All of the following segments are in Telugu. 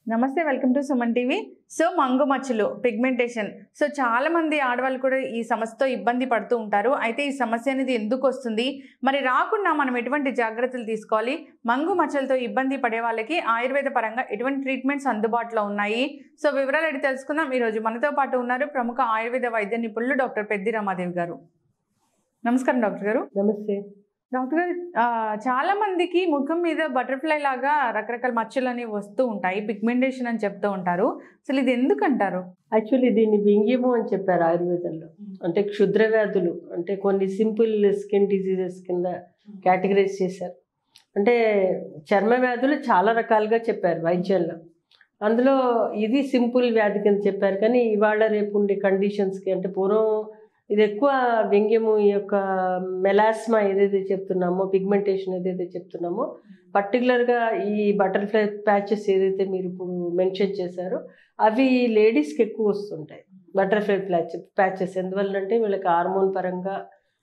నమస్తే welcome to Suman TV so మంగు మచ్చలు పిగ్మెంటేషన్ సో చాలా మంది ఆడవాళ్ళు కూడా ఈ సమస్యతో ఇబ్బంది పడుతూ ఉంటారు అయితే ఈ సమస్య అనేది ఎందుకు వస్తుంది మరి రాకుండా మనం ఎటువంటి జాగ్రత్తలు తీసుకోవాలి మంగు మచ్చలతో ఇబ్బంది పడే వాళ్ళకి ఆయుర్వేద పరంగా ఎటువంటి ట్రీట్మెంట్స్ అందుబాటులో ఉన్నాయి సో వివరాలు అడిగి తెలుసుకుందాం ఈరోజు మనతో పాటు ఉన్నారు ప్రముఖ ఆయుర్వేద వైద్య నిపుణులు డాక్టర్ పెద్ది రమాదేవి గారు నమస్కారం డాక్టర్ గారు నమస్తే డాక్టర్ గారు ఆ, చాలా మందికి ముఖం మీద బటర్ఫ్లై లాగా రకరకాల మచ్చలు అనేవి వస్తూ ఉంటాయి పిగ్మెంటేషన్ అని చెప్తూ ఉంటారు అసలు ఇది ఎందుకు అంటారు యాక్చువల్లీ దీన్ని వ్యంగ్యము అని చెప్పారు ఆయుర్వేదంలో అంటే క్షుద్ర వ్యాధులు అంటే కొన్ని సింపుల్ స్కిన్ డిజీజెస్ కింద కేటగరైజ్ చేశారు అంటే చర్మ వ్యాధులు చాలా రకాలుగా చెప్పారు వైద్యంలో అందులో ఇది సింపుల్ వ్యాధి కింద చెప్పారు కానీ ఇవాళ రేపు ఉండే కండిషన్స్కి అంటే పూర్వం ఇది ఎక్కువ వ్యంగ్యము ఈ యొక్క మెలాస్మా ఏదైతే చెప్తున్నామో పిగ్మెంటేషన్ ఏదైతే చెప్తున్నామో పర్టికులర్గా ఈ బటర్ఫ్లై ప్యాచెస్ ఏదైతే మీరు ఇప్పుడు మెన్షన్ చేశారో అవి లేడీస్కి ఎక్కువ వస్తుంటాయి బటర్ఫ్లై ప్యాచ్ ప్యాచెస్ ఎందువల్లంటే వీళ్ళకి హార్మోన్ పరంగా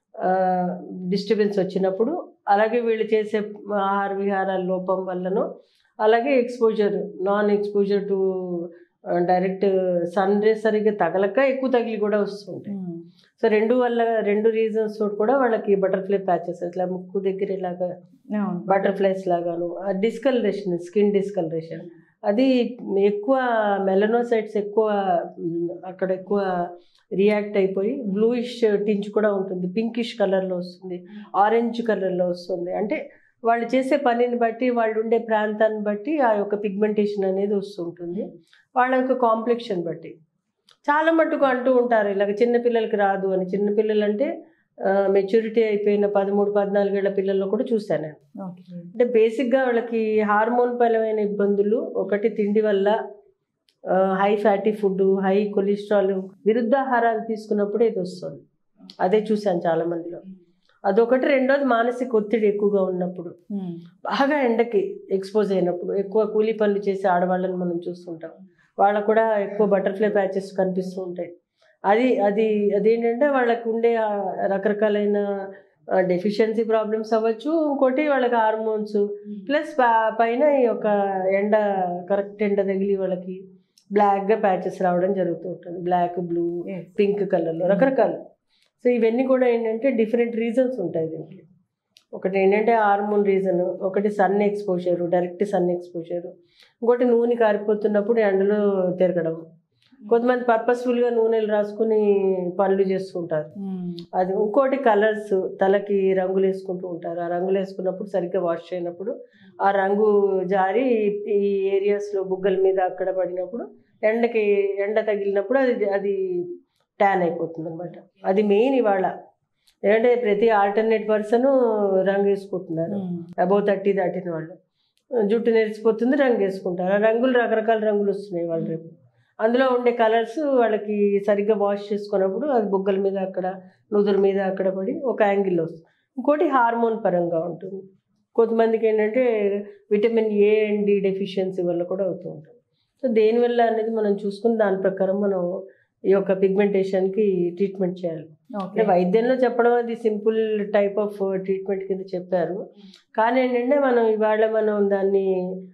డిస్టర్బెన్స్ వచ్చినప్పుడు అలాగే వీళ్ళు చేసే ఆహార విహారాల లోపం వల్లనో అలాగే exposure non exposure to direct sun ray సరిగ్గా తగలక ఎక్కువ తగిలి కూడా వస్తుంటాయి సో రెండు వల్ల రెండు రీజన్స్ కూడా వాళ్ళకి బటర్ఫ్లై ప్యాచెస్ ఇట్లా ముక్కు దగ్గర ఇలాగా అవును. బటర్ఫ్లైస్ లాగాను డిస్కలరేషన్ స్కిన్ డిస్కలరేషన్ అది ఎక్కువ మెలనోసైట్స్ ఎక్కువ మ్, అక్కడ ఎక్కువ రియాక్ట్ అయిపోయి బ్లూయిష్ టించ్ కూడా ఉంటుంది పింకిష్ కలర్లో వస్తుంది ఆరెంజ్ కలర్లో వస్తుంది అంటే వాళ్ళు చేసే పనిని బట్టి వాళ్ళు ఉండే ప్రాంతాన్ని బట్టి ఆ యొక్క పిగ్మెంటేషన్ అనేది వస్తుంటుంది వాళ్ళ యొక్క కాంప్లెక్షన్ బట్టి చాలా మట్టుకు అంటూ ఉంటారు ఇలాగ చిన్నపిల్లలకి రాదు అని చిన్నపిల్లలు అంటే మెచ్యూరిటీ అయిపోయిన పదమూడు పద్నాలుగేళ్ల పిల్లల్లో కూడా చూశాను నేను ఓకే. అంటే బేసిక్గా వాళ్ళకి హార్మోన్ పరమైన ఇబ్బందులు ఒకటి తిండి వల్ల high fatty food high cholesterol విరుద్ధాహారాలు తీసుకున్నప్పుడు ఇది వస్తుంది అదే చూశాను చాలా మందిలో అదొకటి రెండోది మానసిక ఒత్తిడి ఎక్కువగా ఉన్నప్పుడు ఉమ్. బాగా ఎండకి ఎక్స్పోజ్ అయినప్పుడు ఎక్కువ కూలీ పనులు చేసే ఆడవాళ్ళని మనం చూస్తుంటాం వాళ్ళకు కూడా ఎక్కువ బటర్ఫ్లై ప్యాచెస్ కనిపిస్తూ ఉంటాయి అది అది అదేంటంటే వాళ్ళకు ఉండే ఆ రకరకాలైన డెఫిషియన్సీ ప్రాబ్లమ్స్ అవ్వచ్చు ఇంకోటి వాళ్ళకి హార్మోన్స్ ప్లస్ పైన ఈ యొక్క ఎండ కరెక్ట్ ఎండ తగిలి వాళ్ళకి బ్లాక్గా ప్యాచెస్ రావడం జరుగుతూ ఉంటుంది బ్లాక్ బ్లూ Yes. పింక్ కలర్లో రకరకాలు సో ఇవన్నీ కూడా ఏంటంటే డిఫరెంట్ రీజన్స్ ఉంటాయి దీనికి ఒకటి ఏంటంటే హార్మోన్ రీజన్ ఒకటి sun exposure direct sun exposure ఇంకోటి నూనె కారిపోతున్నప్పుడు ఎండలో తిరగడం కొంతమంది పర్పస్ఫుల్గా నూనెలు రాసుకుని పనులు చేస్తుంటారు ఉమ్. అది ఇంకోటి కలర్స్ తలకి రంగులు వేసుకుంటూ ఉంటారు ఆ రంగులు వేసుకున్నప్పుడు సరిగ్గా వాష్ చేయనప్పుడు ఆ రంగు జారి ఈ ఏరియాస్లో బుగ్గల మీద అక్కడ పడినప్పుడు ఎండకి ఎండ తగిలినప్పుడు అది అది ట్యాన్ అయిపోతుంది అనమాట అది మెయిన్ ఇవాళ ఏంటంటే ప్రతి ఆల్టర్నేట్ పర్సన్ రంగు వేసుకుంటున్నారు ఉమ్. అబౌవ్ థర్టీ దాటిన వాళ్ళు జుట్టు నెరిసిపోతుంది రంగు వేసుకుంటారు ఆ రంగులు రకరకాల రంగులు వస్తున్నాయి వాళ్ళు రేపు అందులో ఉండే కలర్స్ వాళ్ళకి సరిగ్గా వాష్ చేసుకున్నప్పుడు అది బుగ్గల మీద అక్కడ నుదురు మీద అక్కడ పడి ఒక యాంగిల్లో వస్తుంది ఇంకోటి హార్మోన్ పరంగా ఉంటుంది కొంతమందికి ఏంటంటే vitamin A and D deficiency వల్ల కూడా అవుతూ ఉంటుంది సో దేనివల్ల అనేది మనం చూసుకుని దాని ప్రకారం మనం ఈ యొక్క పిగ్మెంటేషన్కి ట్రీట్మెంట్ చేయాలి ఓకే. అంటే వైద్యంలో చెప్పడం అది సింపుల్ టైప్ ఆఫ్ ట్రీట్మెంట్ కింద చెప్పారు కానీ ఏంటంటే మనం ఇవాళ మనం దాన్ని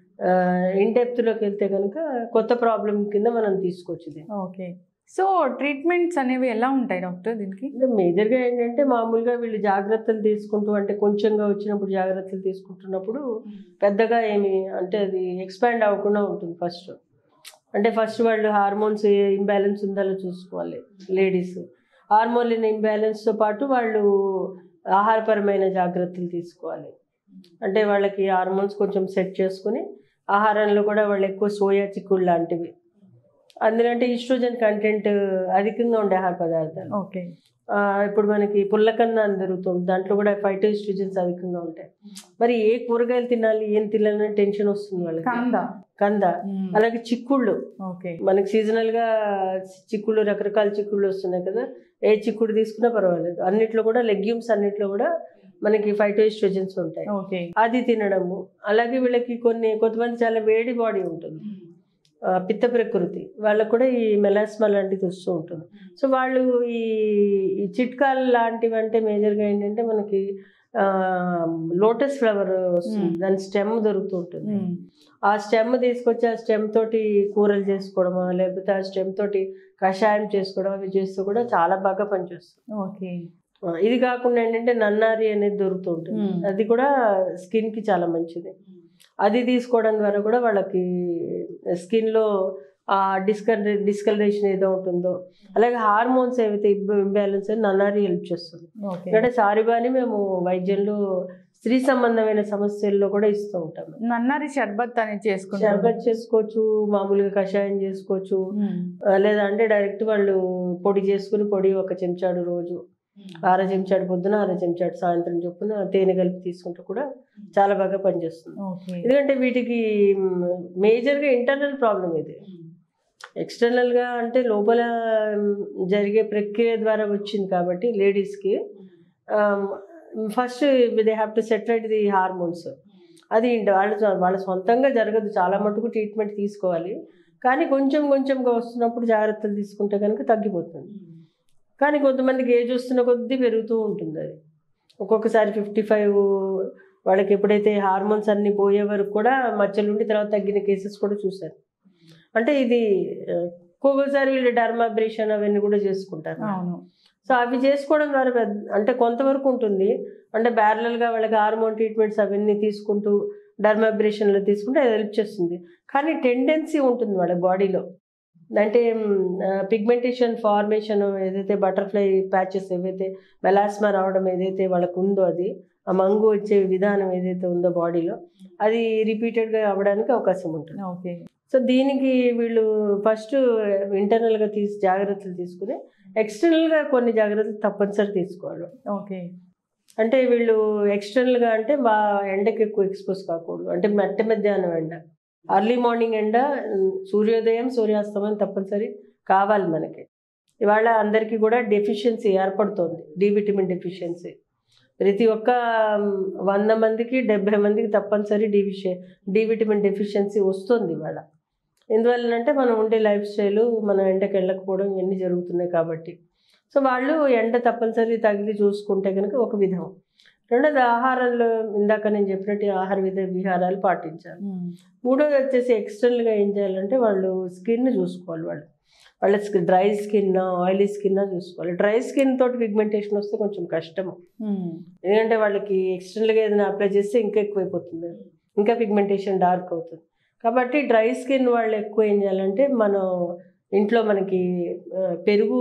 ఇన్ డెప్త్లోకి వెళ్తే కనుక కొత్త ప్రాబ్లం కింద మనం తీసుకోవచ్చు దీన్ని ఓకే సో ట్రీట్మెంట్స్ అనేవి ఎలా ఉంటాయి డాక్టర్ దీనికి అంటే మేజర్గా ఏంటంటే మామూలుగా వీళ్ళు జాగ్రత్తలు తీసుకుంటూ అంటే కొంచెంగా వచ్చినప్పుడు జాగ్రత్తలు తీసుకుంటున్నప్పుడు పెద్దగా ఏమి అంటే అది ఎక్స్పాండ్ అవ్వకుండా ఉంటుంది ఫస్ట్ అంటే ఫస్ట్ వాళ్ళు హార్మోన్స్ ఇంబ్యాలెన్స్ ఉందో చూసుకోవాలి లేడీస్ హార్మోన్ ఇంబ్యాలెన్స్తో పాటు వాళ్ళు ఆహారపరమైన జాగ్రత్తలు తీసుకోవాలి అంటే వాళ్ళకి హార్మోన్స్ కొంచెం సెట్ చేసుకుని ఆహారంలో కూడా వాళ్ళు ఎక్కువ సోయా చిక్కుడు లాంటివి అందులో అంటే ఈస్ట్రోజన్ కంటెంట్ అధికంగా ఉండే ఆహార పదార్థాలు ఓకే ఆ, ఇప్పుడు మనకి పుల్లకన్న అని దొరుకుతుంది దాంట్లో కూడా ఫైటోస్ట్రోజన్స్ అధికంగా ఉంటాయి మరి ఏ కూరగాయలు తినాలి ఏం తినాలని టెన్షన్ వస్తుంది వాళ్ళకి కంద కంద ఉమ్. అలాగే చిక్కుళ్ళు ఓకే మనకి సీజనల్గా చిక్కుళ్ళు రకరకాల చిక్కుళ్ళు వస్తున్నాయి కదా ఏ చిక్కుడు తీసుకున్నా పర్వాలేదు అన్నిట్లో కూడా లెగ్యూమ్స్ అన్నిట్లో కూడా మనకి ఫైటోస్ట్రోజన్స్ ఉంటాయి ఓకే అది తినడము అలాగే వీళ్ళకి కొన్ని కొంతమంది చాలా వేడి బాడీ ఉంటుంది ఆ, పిత్త ప్రకృతి వాళ్ళకు కూడా ఈ మెలాస్మా లాంటిది వస్తూ ఉంటుంది సో వాళ్ళు ఈ ఈ చిట్కాలు లాంటివి అంటే మేజర్గా ఏంటంటే మనకి లోటస్ ఫ్లవర్ వస్తుంది Hmm. దాని స్టెమ్ దొరుకుతూ ఉంటుంది ఉమ్. ఆ స్టెమ్ తీసుకొచ్చి ఆ స్టెమ్ తోటి కూరలు చేసుకోవడమా లేకపోతే ఆ స్టెమ్ తోటి కషాయం చేసుకోవడం అవి చేస్తూ కూడా చాలా బాగా పనిచేస్తుంది ఓకే ఆ, ఇది కాకుండా ఏంటంటే నన్నారి అనేది దొరుకుతూ ఉంటుంది Hmm. అది కూడా స్కిన్ కి చాలా మంచిది అది తీసుకోవడం ద్వారా కూడా వాళ్ళకి స్కిన్ లో ఆ డిస్కల్ డిస్కలరేషన్ ఏదో ఉంటుందో అలాగే హార్మోన్స్ ఏవైతే ఇంబ్యాలెన్స్ అని నన్నారి హెల్ప్ చేస్తుంది ఓకే ఎందుకంటే సారిబాని మేము వైద్యంలో స్త్రీ సంబంధమైన సమస్యల్లో కూడా ఇస్తూ ఉంటాం నన్నారి షర్బత్ అనేది చేసుకుంటాం షర్బత్ చేసుకోవచ్చు మామూలుగా కషాయం చేసుకోవచ్చు ఆ, లేదా అంటే డైరెక్ట్ వాళ్ళు పొడి చేసుకుని పొడి ఒక చెంచాడు రోజు అర చెంచాడు పొద్దున అర చెంచాడు సాయంత్రం చొప్పున తేనె కలిపి తీసుకుంటే కూడా చాలా బాగా పనిచేస్తుంది ఓకే ఎందుకంటే వీటికి మేజర్గా ఇంటర్నల్ ప్రాబ్లం ఇది ఎక్స్టర్నల్గా అంటే లోపల మ్, జరిగే ప్రక్రియ ద్వారా వచ్చింది కాబట్టి లేడీస్కి first they have to set right the hormones అది ఇంట- వాళ్ళ వాళ్ళ సొంతంగా జరగదు చాలా మటుకు ట్రీట్మెంట్ తీసుకోవాలి కానీ కొంచెం కొంచెంగా వస్తున్నప్పుడు జాగ్రత్తలు తీసుకుంటే కనుక తగ్గిపోతుంది కానీ కొంతమందికి ఏజ్ వస్తున్న కొద్దీ పెరుగుతూ ఉంటుంది అది ఒక్కొక్కసారి ఫిఫ్టీ ఫైవ్ వాళ్ళకి ఎప్పుడైతే హార్మోన్స్ అన్నీ పోయే వరకు కూడా మచ్చలు ఉండి తర్వాత తగ్గిన కేసెస్ కూడా చూశారు అంటే ఇది ఆ, ఒక్కొక్కసారి వీళ్ళు డర్మాబ్రేషన్ అవన్నీ కూడా చేసుకుంటారు అవును సో అవి చేసుకోవడం ద్వారా పెద్ద అంటే కొంతవరకు ఉంటుంది అంటే ప్యారలల్గా వాళ్ళకి హార్మోన్ ట్రీట్మెంట్స్ అవన్నీ తీసుకుంటూ డర్మాబ్రేషన్లో తీసుకుంటే అది హెల్ప్ చేస్తుంది కానీ టెండెన్సీ ఉంటుంది వాళ్ళ బాడీలో అంటే పిగ్మెంటేషన్ ఫార్మేషన్ ఏదైతే బటర్ఫ్లై ప్యాచెస్ ఏవైతే మెలాస్మా రావడం ఏదైతే వాళ్ళకు ఉందో అది ఆ మంగు వచ్చే విధానం ఏదైతే ఉందో బాడీలో అది రిపీటెడ్గా అవ్వడానికి అవకాశం ఉంటుంది ఓకే సో దీనికి వీళ్ళు ఫస్ట్ ఇంటర్నల్గా తీసి జాగ్రత్తలు తీసుకుని ఎక్స్టర్నల్గా కొన్ని జాగ్రత్తలు తప్పనిసరి తీసుకోవాలి ఓకే అంటే వీళ్ళు ఎక్స్టర్నల్గా అంటే మా ఎండకి ఎక్కువ ఎక్స్పోజ్ కాకూడదు అంటే మట్ట మధ్యాహ్నం ఎండ అర్లీ మార్నింగ్ ఎండ ఉమ్, సూర్యోదయం సూర్యాస్తమయం తప్పనిసరి కావాలి మనకి ఇవాళ అందరికీ కూడా డెఫిషియన్సీ ఏర్పడుతోంది డి విటమిన్ డెఫిషియన్సీ ప్రతి ఒక్క ఉమ్, వంద మందికి డెబ్బై మందికి తప్పనిసరి డి విషయ డి విటమిన్ డెఫిషియన్సీ వస్తుంది ఇవాళ ఎందువల్లనంటే మనం ఉండే లైఫ్ స్టైలు మనం ఎండకి వెళ్ళకపోవడం ఇవన్నీ జరుగుతున్నాయి కాబట్టి సో వాళ్ళు ఎండ తప్పనిసరి తగిలి చూసుకుంటే కనుక ఒక విధం రెండోది ఆహారంలో ఇందాక నేను చెప్పినట్టు ఆహార విధ విహారాలు పాటించాలి ఉమ్. మూడోది వచ్చేసి ఎక్స్టర్నల్గా ఏం చేయాలంటే వాళ్ళు స్కిన్ చూసుకోవాలి వాళ్ళు వాళ్ళ డ్రై స్కిన్ ఆయిలీ స్కిన్ చూసుకోవాలి డ్రై స్కిన్ తోటి పిగ్మెంటేషన్ వస్తే కొంచెం కష్టము ఉమ్. ఎందుకంటే వాళ్ళకి ఎక్స్టర్నల్గా ఏదైనా అప్లై చేస్తే ఇంకా ఎక్కువైపోతుంది ఇంకా పిగ్మెంటేషన్ డార్క్ అవుతుంది కాబట్టి డ్రై స్కిన్ వాళ్ళు ఎక్కువ ఏం చేయాలంటే మనం ఇంట్లో మనకి ఆ, పెరుగు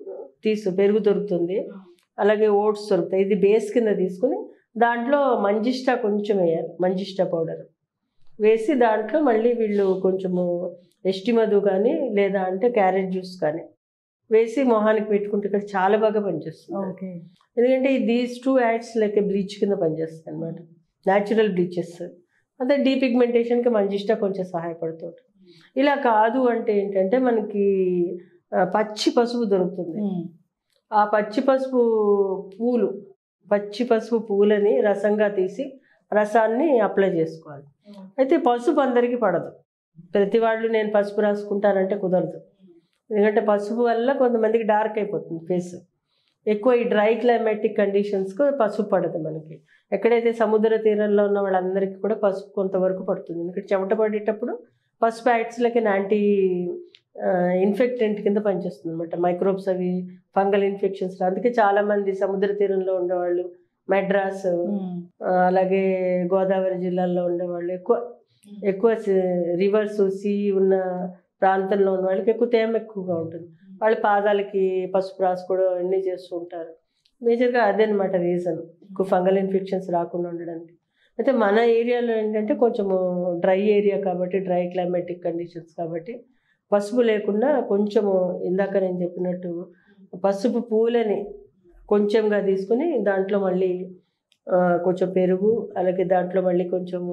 తీసు పెరుగు దొరుకుతుంది అలాగే ఓట్స్ దొరుకుతాయి ఇది బేస్ కింద తీసుకుని దాంట్లో మంజిష్టా కొంచెం వేయాలి మంజిష్టా పౌడర్ వేసి దాంట్లో మళ్ళీ వీళ్ళు కొంచెము ఎస్టిమధు కానీ లేదా అంటే క్యారెట్ జ్యూస్ కానీ వేసి మొహానికి పెట్టుకుంటే ఇక్కడ చాలా బాగా పనిచేస్తుంది ఓకే ఎందుకంటే ఈ these two ads like bleach కింద పనిచేస్తాయి అనమాట న్యాచురల్ బ్లీచెస్ అదే డీపిగ్మెంటేషన్కి మంచిష్టా కొంచెం సహాయపడుతుంది ఇలా కాదు అంటే ఏంటంటే మనకి ఆ, పచ్చి పసుపు దొరుకుతుంది ఉమ్. ఆ పచ్చి పసుపు పూలు పచ్చి పసుపు పూలని రసంగా తీసి రసాన్ని అప్లై చేసుకోవాలి అయితే పసుపు అందరికీ పడదు ప్రతి వాళ్ళు నేను పసుపు రాసుకుంటానంటే కుదరదు ఎందుకంటే పసుపు వల్ల కొంతమందికి డార్క్ అయిపోతుంది ఫేస్ ఎక్కువ ఈ డ్రై క్లైమాటిక్ కండిషన్స్కు పసుపు పడదు మనకి ఎక్కడైతే సముద్ర తీరంలో ఉన్న వాళ్ళందరికీ కూడా పసుపు కొంతవరకు పడుతుంది ఎందుకంటే చెమట పడేటప్పుడు పసుపు యాక్ట్స్లకి యాంటీ ఇన్ఫెక్టెంట్ కింద పనిచేస్తుంది అనమాట మైక్రోబ్స్ అవి ఫంగల్ ఇన్ఫెక్షన్స్ అందుకే చాలామంది సముద్ర తీరంలో ఉండేవాళ్ళు మెడ్రాస్ ఉమ్. ఆ, అలాగే గోదావరి జిల్లాల్లో ఉండేవాళ్ళు ఎక్కువ ఎక్కువ రివర్స్ సీ ఉన్న ప్రాంతంలో ఉన్న వాళ్ళకి ఎక్కువ తేమ ఎక్కువగా ఉంటుంది వాళ్ళ పాదాలకి పసుపు రాసుకోవడం అన్నీ చేస్తూ ఉంటారు మేజర్గా అదే అనమాట రీజన్ ఎక్కువ ఫంగల్ ఇన్ఫెక్షన్స్ రాకుండా ఉండడానికి అయితే మన ఏరియాలో ఏంటంటే కొంచెము డ్రై ఏరియా కాబట్టి డ్రై క్లైమాటిక్ కండిషన్స్ కాబట్టి పసుపు లేకుండా కొంచెము ఇందాక నేను చెప్పినట్టు పసుపు పూలని కొంచెంగా తీసుకుని దాంట్లో మళ్ళీ ఆ, కొంచెం పెరుగు అలాగే దాంట్లో మళ్ళీ కొంచెము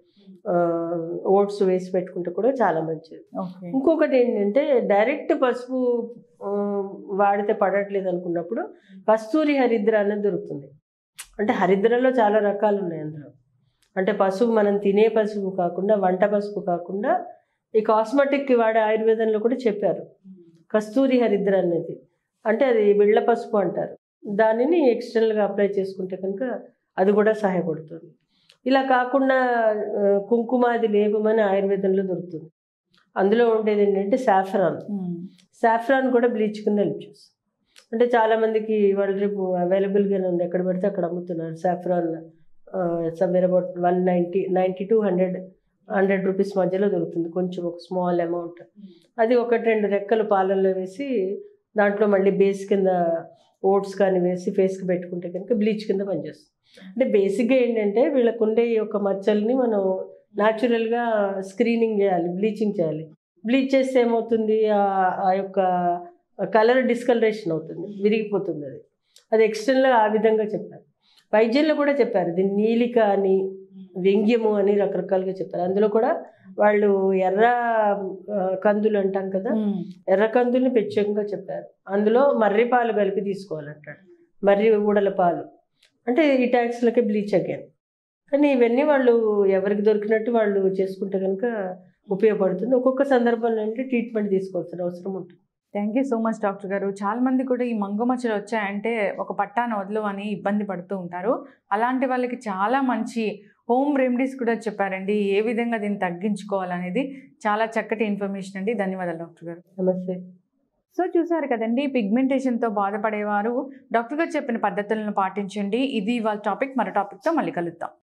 ఓట్స్ వేసి పెట్టుకుంటే కూడా చాలా మంచిది ఓకే ఇంకొకటి ఏంటంటే డైరెక్ట్ పసుపు ఆ, వాడితే పడట్లేదు అనుకున్నప్పుడు కస్తూరి హరిద్ర అనేది దొరుకుతుంది అంటే హరిద్రలో చాలా రకాలు ఉన్నాయి అందులో అంటే పసుపు మనం తినే పసుపు కాకుండా వంట పసుపు కాకుండా ఈ కాస్మెటిక్ వాడే ఆయుర్వేదంలో కూడా చెప్పారు కస్తూరి హరిద్ర అనేది అంటే అది బిళ్ళ పసుపు అంటారు దానిని ఎక్స్టర్నల్గా అప్లై చేసుకుంటే కనుక అది కూడా సహాయపడుతుంది ఇలా కాకుండా ఆ, కుంకుమాది లేపమని ఆయుర్వేదంలో దొరుకుతుంది అందులో ఉండేది ఏంటంటే సాఫ్రాన్ ఉమ్. సాఫ్రాన్ కూడా బ్లీచ్ కింద హెల్ప్ చేస్తుంది అంటే చాలామందికి వాళ్ళు రేపు అవైలబుల్గానే ఉంది ఎక్కడ పెడితే అక్కడ అమ్ముతున్నారు saffron somewhere about one ninety ninety to hundred hundred rupees మధ్యలో దొరుకుతుంది కొంచెం ఒక స్మాల్ అమౌంట్ అది ఒకటి రెండు రెక్కలు పాలల్లో వేసి దాంట్లో మళ్ళీ బేస్ కింద ఓట్స్ కానీ వేసి ఫేస్కి పెట్టుకుంటే కనుక బ్లీచ్ కింద పనిచేస్తుంది అంటే బేసిక్గా ఏంటంటే వీళ్ళకు ఉండే ఈ యొక్క మచ్చల్ని మనం న్యాచురల్గా స్క్రీనింగ్ చేయాలి బ్లీచింగ్ చేయాలి బ్లీచ్ చేస్తే ఏమవుతుంది ఆ- ఆ యొక్క కలర్ డిస్కలరేషన్ అవుతుంది విరిగిపోతుంది అది అది ఎక్స్టర్నల్గా ఆ విధంగా చెప్పారు వైద్యంలో కూడా చెప్పారు దీన్ని నీలిక అని వ్యంగ్యము అని రకరకాలుగా చెప్పారు అందులో కూడా వాళ్ళు ఎర్ర ఆ, కందులు అంటాం కదా ఉమ్. ఎర్ర కందుల్ని ప్రత్యేకంగా చెప్పారు అందులో మర్రి పాలు కలిపి తీసుకోవాలంటాడు మర్రి ఊడల పాలు అంటే ఈ ట్యాక్స్లకి బ్లీచ్ అగైన్ కానీ ఇవన్నీ వాళ్ళు ఎవరికి దొరికినట్టు వాళ్ళు చేసుకుంటే కనుక ఉపయోగపడుతుంది ఒక్కొక్క సందర్భంలో అంటే ట్రీట్మెంట్ తీసుకోవాల్సిన అవసరం ఉంటుంది thank you so much doctor గారు చాలా మంది కూడా ఈ మంగుమచ్చలు వచ్చాయంటే ఒక పట్టాన వదలు అని ఇబ్బంది పడుతూ ఉంటారు అలాంటి వాళ్ళకి చాలా మంచి హోమ్ రెమెడీస్ కూడా చెప్పారండి ఏ విధంగా దీన్ని తగ్గించుకోవాలనేది చాలా చక్కటి ఇన్ఫర్మేషన్ అండి ధన్యవాదాలు డాక్టర్ గారు నమస్తే సో చూసారు కదండి పిగ్మెంటేషన్తో బాధపడేవారు డాక్టర్ గారు చెప్పిన పద్ధతులను పాటించండి ఇది వాళ్ళ టాపిక్ మరో టాపిక్తో మళ్ళీ కలుద్దాం